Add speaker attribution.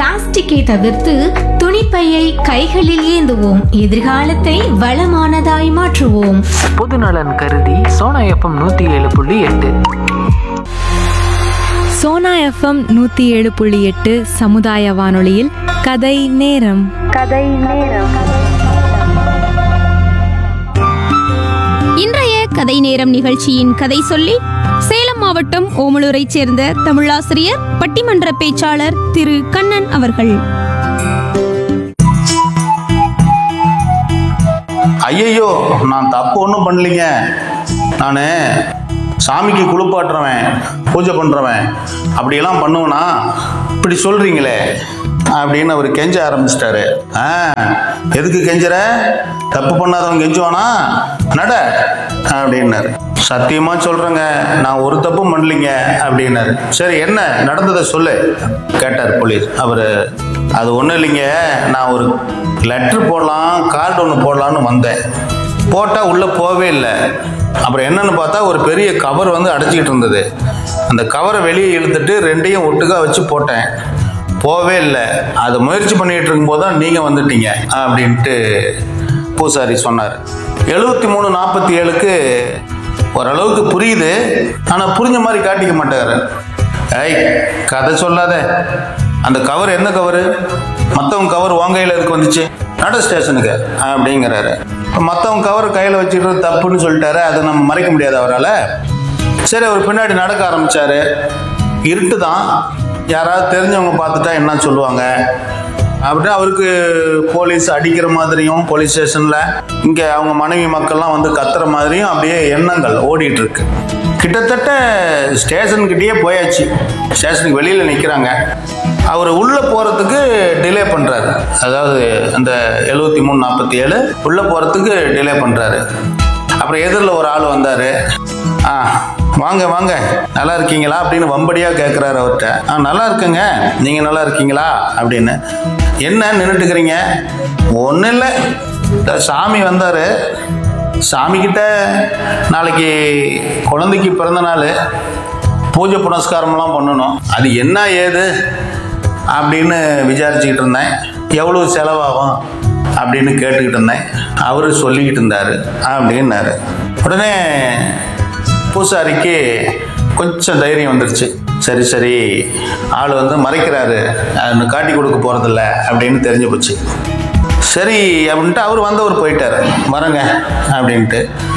Speaker 1: பிளாஸ்டிக்கை தவிர்த்து துணிப்பையை கைகளில் ஏந்துவோம் எதிர்காலத்தை வளமானதாய் மாற்றுவோம்
Speaker 2: பொதுநலன் கருதி சோனா எஃப்எம் நூற்றி ஏழு புள்ளி எட்டு
Speaker 3: சோனா எஃப்எம் நூற்றி ஏழு புள்ளி எட்டு சமுதாய வானொலியில் கதை நேரம்
Speaker 4: இன்றைய கதை நேரம் நிகழ்ச்சியின் கதை சொல்லி சேலம் மாவட்டம் ஓமலூரைச் சேர்ந்த தமிழாசிரியர் பட்டிமன்ற பேச்சாளர் திரு கண்ணன் அவர்கள்
Speaker 5: ஐயையோ நான் தப்பு ஒன்றும் பண்ணலைங்க நான் சாமிக்கு குளிப்பாட்டுறவன் பூஜை பண்ணுறவன் அப்படியெல்லாம் பண்ணுவேனா இப்படி சொல்கிறீங்களே அப்படின்னு அவர் கெஞ்ச ஆரம்பிச்சிட்டாரு ஆ எதுக்கு கெஞ்சுற தப்பு பண்ணாதவன் கெஞ்சுவானா நட அப்படின்னாரு சத்தியமா சொல்றேங்க நான் ஒரு தப்பும் பண்ணலைங்க அப்படின்னாரு சரி என்ன நடந்ததை சொல்லு கேட்டார் போலீஸ் அவர் அது ஒன்றும் இல்லைங்க நான் ஒரு லெட்டர் போடலாம் கார்டு ஒன்று போடலான்னு வந்தேன் போட்டால் உள்ளே போகவே இல்லை அப்புறம் என்னன்னு பார்த்தா ஒரு பெரிய கவர் வந்து அடைச்சிக்கிட்டு இருந்தது அந்த கவரை வெளியே இழுத்துட்டு ரெண்டையும் ஒட்டுக்கா வச்சு போட்டேன் போகவே இல்லை அது முயற்சி பண்ணிட்டு இருக்கும்போது தான் நீங்கள் வந்துட்டீங்க அப்படின்ட்டு பூசாரி சொன்னார் எழுபத்தி மூணு நாற்பத்தி ஏழுக்கு ஓரளவுக்கு புரியுது ஆனால் புரிஞ்ச மாதிரி காட்டிக்க மாட்டாரு ஏய் கதை சொல்லாத அந்த கவர் என்ன கவரு மற்றவங்க கவர் உன் கையில் இருக்கு வந்துச்சு நட ஸ்டேஷனுக்கு அப்படிங்கிறாரு மற்றவங்க கவர் கையில் வச்சுக்கிறது தப்புன்னு சொல்லிட்டாரு அதை நம்ம மறைக்க முடியாது அவரால் சரி அவர் பின்னாடி நடக்க ஆரம்பிச்சாரு இருட்டு தான் யாராவது தெரிஞ்சவங்க பார்த்துட்டா என்ன சொல்லுவாங்க அப்படியே அவருக்கு போலீஸ் அடிக்கிற மாதிரியும் போலீஸ் ஸ்டேஷனில் இங்கே அவங்க மனைவி மக்கள்லாம் வந்து கத்துற மாதிரியும் அப்படியே எண்ணங்கள் ஓடிட்டு இருக்கு கிட்டத்தட்ட ஸ்டேஷன்கிட்டயே போயாச்சு ஸ்டேஷனுக்கு வெளியில் நிற்கிறாங்க அவர் உள்ளே போகிறதுக்கு டிலே பண்ணுறாரு அதாவது அந்த எழுபத்தி மூணு நாற்பத்தி ஏழு உள்ளே போகிறதுக்கு டிலே பண்ணுறாரு அப்புறம் எதிரில் ஒரு ஆள் வந்தார் ஆ வாங்க வாங்க நல்லா இருக்கீங்களா அப்படின்னு வம்படியாக கேட்குறாரு அவர்கிட்ட ஆ நல்லா இருக்கேங்க நீங்கள் நல்லா இருக்கீங்களா அப்படின்னு என்ன நின்றுட்டுக்கிறீங்க ஒன்றும் இல்லை இந்த சாமி வந்தார் சாமிக்கிட்ட நாளைக்கு குழந்தைக்கு பிறந்த நாள் பூஜை புனஸ்காரம்லாம் பண்ணணும் அது என்ன ஏது அப்படின்னு விசாரிச்சுக்கிட்டு இருந்தேன் எவ்வளோ செலவாகும் அப்படின்னு கேட்டுக்கிட்டு இருந்தேன் அவர் சொல்லிக்கிட்டு இருந்தார் அப்படின்னாரு உடனே பூசாரிக்கு கொஞ்சம் தைரியம் வந்துருச்சு சரி சரி ஆள் வந்து மறைக்கிறாரு அது காட்டி கொடுக்க போகிறதில்ல அப்படின்னு தெரிஞ்சு போச்சு சரி அப்படின்ட்டு அவர் வந்தவர் போயிட்டார் வரங்க அப்படின்ட்டு